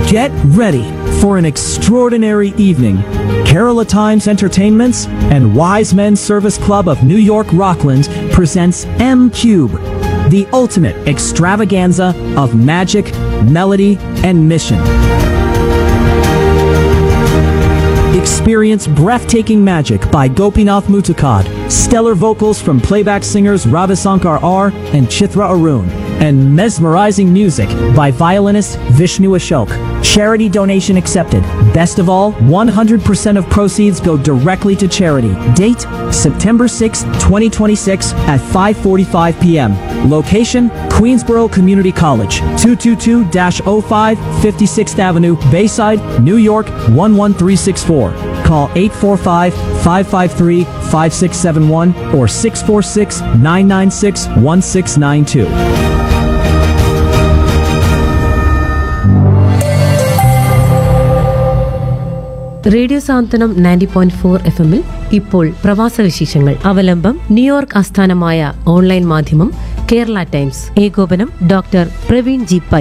Get ready for an extraordinary evening. Kerala Times Entertainments and Wise Men Service Club of New York Rockland presents M Cube, the ultimate extravaganza of magic, melody, and mission. Experience breathtaking magic by Gopinath Mutukad, stellar vocals from playback singers Ravisankar R and Chitra Arun, and mesmerizing music by violinist Vishnu Ashok. Charity donation accepted. Best of all, 100% of proceeds go directly to charity. Date September 6, 2026 at 5:45 p.m. Location Queensboro Community College, 222-05 56th Avenue, Bayside, New York 11364. Call 845-553-5671 or 646-996-1692. Radio Santhwanam ninety point four F എമ്മിൽ ഇപ്പോൾ പ്രവാസ വിശേഷങ്ങൾ അവലംബം New York ആസ്ഥാനമായ online മാധ്യമം Kerala Times ഏകോപനം doctor Praveen G Pai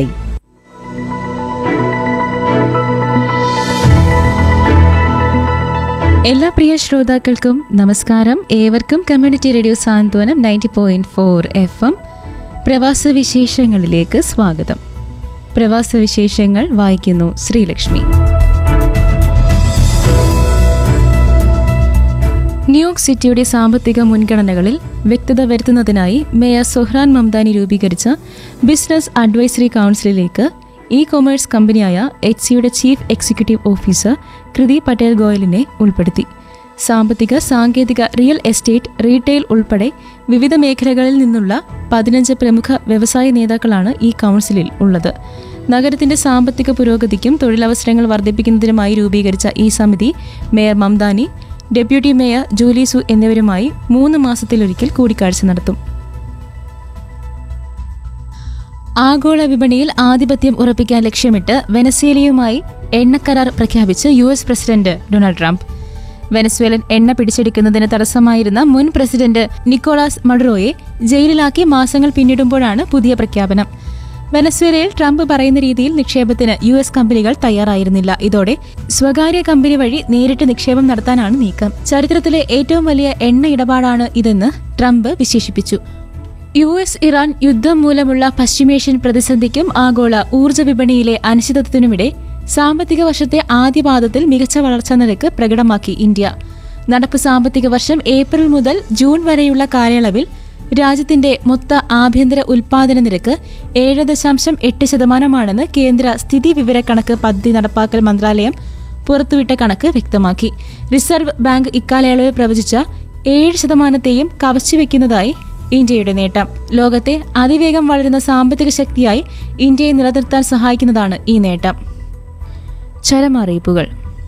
എല്ലാ പ്രിയ ശ്രോതാക്കൾക്കും നമസ്കാരം ഏവർക്കും community radio Santhwanam ninety point four F M പ്രവാസ വിശേഷങ്ങളിലേക്ക് സ്വാഗതം പ്രവാസ വിശേഷങ്ങൾ വായിക്കുന്നു ശ്രീലക്ഷ്മി ന്യൂയോർക്ക് സിറ്റിയുടെ സാമ്പത്തിക മുൻഗണനകളിൽ വ്യക്തത വരുത്തുന്നതിനായി മേയർ സൊഹ്റാൻ മംദാനി രൂപീകരിച്ച ബിസിനസ് അഡ്വൈസറി കൗൺസിലിലേക്ക് ഇ കൊമേഴ്സ് കമ്പനിയായ എച്ച് സിയുടെ chief executive officer Kriti Patel ഗോയലിനെ ഉൾപ്പെടുത്തി സാമ്പത്തിക സാങ്കേതിക റിയൽ എസ്റ്റേറ്റ് റീറ്റെയിൽ ഉൾപ്പെടെ വിവിധ മേഖലകളിൽ നിന്നുള്ള പതിനഞ്ച് പ്രമുഖ വ്യവസായ നേതാക്കളാണ് ഈ കൗൺസിലിൽ ഉള്ളത് നഗരത്തിന്റെ സാമ്പത്തിക പുരോഗതിക്കും തൊഴിലവസരങ്ങൾ വർദ്ധിപ്പിക്കുന്നതിനുമായി രൂപീകരിച്ച ഈ സമിതി mayor Mamdani deputy mayor Julie Su എന്നിവരുമായി മൂന്ന് മാസത്തിലൊരിക്കൽ കൂടിക്കാഴ്ച നടത്തും ആഗോള വിപണിയിൽ ആധിപത്യം ഉറപ്പിക്കാൻ ലക്ഷ്യമിട്ട് വെനസ്വേലയുമായി എണ്ണക്കരാർ പ്രഖ്യാപിച്ച് U S president Donald Trump Venezuelan എണ്ണ പിടിച്ചെടുക്കുന്നതിന് തടസ്സമായിരുന്ന മുൻ പ്രസിഡന്റ് നിക്കോളാസ് മഡുറോയെ ജയിലിലാക്കി മാസങ്ങൾ പിന്നിടുമ്പോഴാണ് പുതിയ പ്രഖ്യാപനം വെനസ്വേലയിൽ ട്രംപ് പറയുന്ന രീതിയിൽ നിക്ഷേപത്തിന് യു എസ് കമ്പനികൾ തയ്യാറായിരുന്നില്ല ഇതോടെ സ്വകാര്യ കമ്പനി വഴി നേരിട്ട് നിക്ഷേപം നടത്താനാണ് നീക്കം ചരിത്രത്തിലെ ഏറ്റവും വലിയ എണ്ണ ഇടപാടാണ് ഇതെന്ന് ട്രംപ് വിശേഷിപ്പിച്ചു യു എസ് ഇറാൻ യുദ്ധം മൂലമുള്ള പശ്ചിമേഷ്യൻ പ്രതിസന്ധിക്കും ആഗോള ഊർജ്ജ വിപണിയിലെ അനിശ്ചിതത്വത്തിനുമിടെ സാമ്പത്തിക വർഷത്തെ ആദ്യ പാദത്തിൽ മികച്ച വളർച്ചാ നിരക്ക് പ്രകടമാക്കി ഇന്ത്യ നടപ്പ് സാമ്പത്തിക വർഷം ഏപ്രിൽ മുതൽ ജൂൺ വരെയുള്ള കാലയളവിൽ രാജ്യത്തിന്റെ മൊത്ത ആഭ്യന്തര ഉൽപാദന നിരക്ക് ഏഴ് ദശാംശം എട്ട് ശതമാനമാണെന്ന് കേന്ദ്ര സ്ഥിതി വിവരക്കണക്ക് പദ്ധതി നടപ്പാക്കൽ മന്ത്രാലയം പുറത്തുവിട്ട കണക്ക് വ്യക്തമാക്കി റിസർവ് ബാങ്ക് ഇക്കാലയളവിൽ പ്രവചിച്ച ഏഴ് ശതമാനത്തെയും കവച്ചുവെക്കുന്നതായി ഇന്ത്യയുടെ നേട്ടം ലോകത്തെ അതിവേഗം വളരുന്ന സാമ്പത്തിക ശക്തിയായി ഇന്ത്യയെ നിലനിർത്താൻ സഹായിക്കുന്നതാണ് ഈ നേട്ടം ചരമറിയിപ്പുകൾ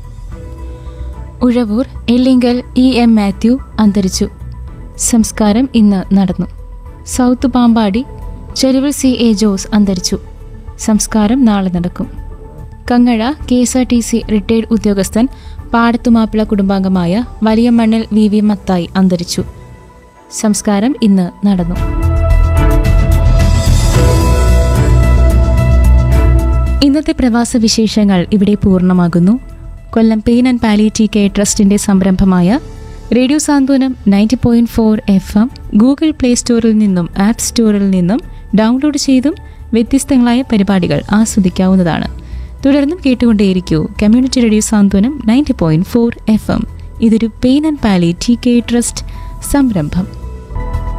Uzhavoor Ellinkal E M Mathew അന്തരിച്ചു സംസ്കാരം ഇന്ന് നടന്നു സൗത്ത് പാമ്പാടി ചെരുവിൽ സി എ ജോസ് അന്തരിച്ചു സംസ്കാരം നാളെ നടക്കും Kangazha K S R T C retired ഉദ്യോഗസ്ഥൻ പാടത്തുമാപ്പിള കുടുംബാംഗമായ വലിയ മണ്ണിൽ വി വി മത്തായി അന്തരിച്ചു സംസ്കാരം ഇന്ന് നടന്നു ഇന്നത്തെ പ്രവാസ വിശേഷങ്ങൾ ഇവിടെ പൂർണ്ണമാകുന്നു Kollam pain and palliative care ട്രസ്റ്റിന്റെ സംരംഭമായ radio Santhwanam ninety point four F M Google play സ്റ്റോറിൽ നിന്നും ആപ്പ് സ്റ്റോറിൽ നിന്നും ഡൗൺലോഡ് ചെയ്തും വ്യത്യസ്തങ്ങളായ പരിപാടികൾ ആസ്വദിക്കാവുന്നതാണ് തുടർന്നും കേട്ടുകൊണ്ടേയിരിക്കൂ community radio Santhwanam ninety point four F M ഇതൊരു pain and palliative care trust സംരംഭം